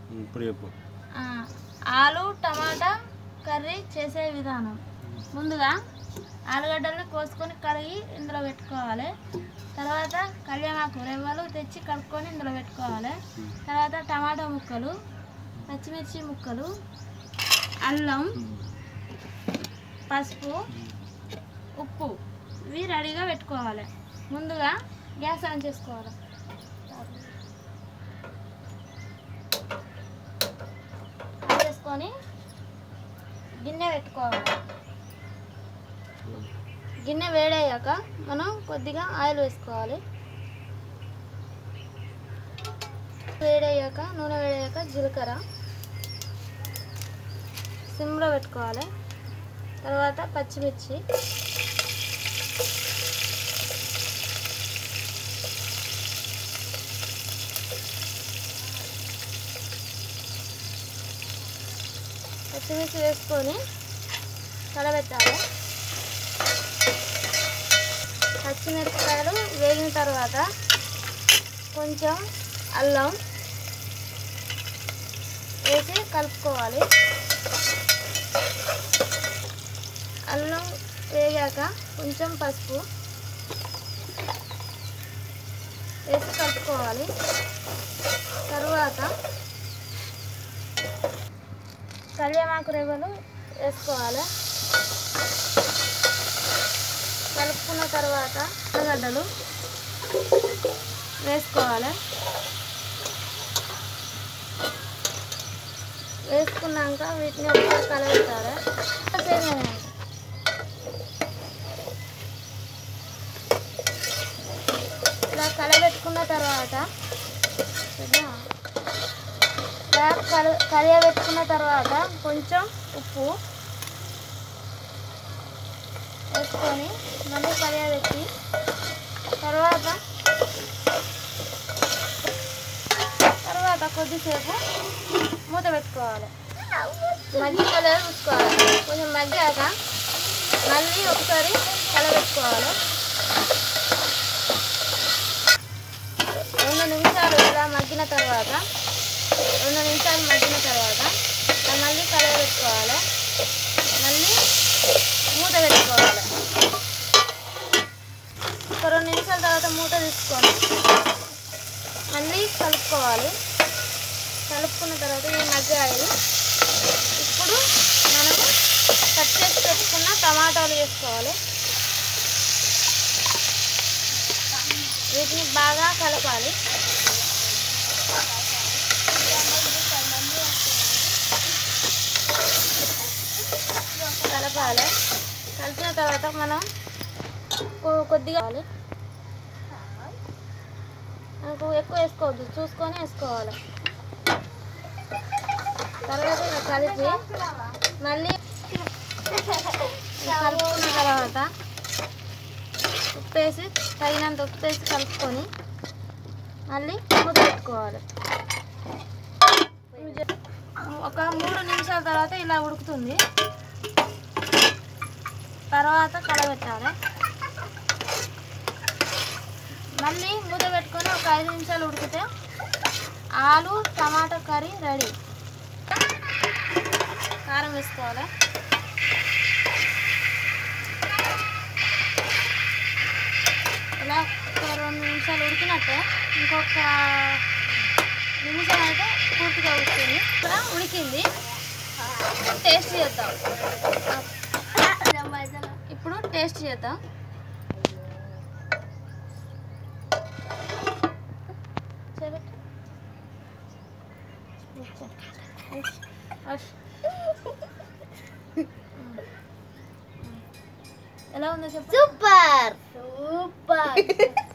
ఇప్పుడు చెప్పు ఆ, ఆలు టమాటా కర్రీ చేసే విధానం ముందుగా ఆలుగడ్డల్ని కోసుకొని కడిగి ఇందులో పెట్టుకోవాలి తర్వాత కళ్యామాకు రెవ్వలు తెచ్చి కలుపుకొని ఇందులో పెట్టుకోవాలి తర్వాత టమాటా ముక్కలు పచ్చిమిర్చి ముక్కలు అల్లం పసుపు ఉప్పు ఇవి రెడీగా పెట్టుకోవాలి ముందుగా గ్యాస్ ఆన్ చేసుకోవాలి ఆన్ చేసుకొని గిన్నె పెట్టుకోవాలి గిన్నె వేడయ్యాక మనం కొద్దిగా ఆయిల్ వేసుకోవాలి వేడయ్యాక నూనె వేడయ్యాక జీలకర్ర సిమ్లో పెట్టుకోవాలి తర్వాత పచ్చిమిర్చి పచ్చిమిర్చి వేసుకొని కలబెట్టాలి పచ్చిమిరపకాయలు వేగిన తర్వాత కొంచెం అల్లం వేసి కలుపుకోవాలి అల్లం వేగాక కొంచెం పసుపు వేసి కలుపుకోవాలి తరువాత కళ్యామాకు రేవలు వేసుకోవాలి కలుపుకున్న తర్వాత ఉల్లగడ్డలు వేసుకోవాలి వేసుకున్నాక వీటిని ఒకసారి కలబెట్టాలి సేమియా ఇలా కలబెట్టుకున్న తర్వాత ఇలా ఇలా కల కలియబెట్టుకున్న తర్వాత కొంచెం ఉప్పు వేసుకొని మళ్ళీ కలియబెట్టి తర్వాత తర్వాత కొద్దిసేపు మూత పెట్టుకోవాలి మగ్గి కలర్ చూసుకోవాలి కొంచెం మగ్గాక మళ్ళీ ఒకసారి కలబెట్టుకోవాలి రెండు నిమిషాలు ఇలా మగ్గిన తర్వాత రెండు నిమిషాలు మగ్గిన తర్వాత దాన్ని మళ్ళీ కలబెట్టుకోవాలి మళ్ళీ మూత పెట్టుకోవాలి ఒక రెండు నిమిషాల తర్వాత మూత తీసుకొని మళ్ళీ కలుపుకోవాలి కలుపుకున్న తర్వాత ఇవి మగ్గాయి ఇప్పుడు మనము కట్ చేసి పెట్టుకున్న టమాటాలు వేసుకోవాలి వీటిని బాగా కలపాలి కలపాలి కలిపిన తర్వాత మనం కొ- కొద్దిగా వేయాలి. మనకు ఎక్కువ వేసుకోవద్దు చూసుకొని వేసుకోవాలి తర్వాత ఇలా కలిపి మళ్ళీ ఇలా కలుపుకున్న తర్వాత ఉప్పేసి తగినంత ఉప్పేసి కలుపుకొని మళ్ళీ మూత పెట్టుకోవాలి ఒక మూడు నిమిషాల తర్వాత ఇలా ఉడుకుతుంది తర్వాత కలబెట్టాలి మళ్ళీ మూత పెట్టుకొని ఒక ఐదు నిమిషాలు ఉడికితే ఆలు టమాటా కర్రీ రెడీ కారం వేసుకోవాలి ఇలా ఒక రెండు నిమిషాలు ఉడికినట్టే ఇంకొక నిమిషం అయితే పూర్తిగా ఉడుకుతుంది ఇక్కడ ఉడికింది టేస్ట్ చేద్దాం ఇప్పుడు టేస్ట్ చేద్దాం చేపెట్టు. అష్. ఎలా ఉందో చెప్పు సూపర్ సూపర్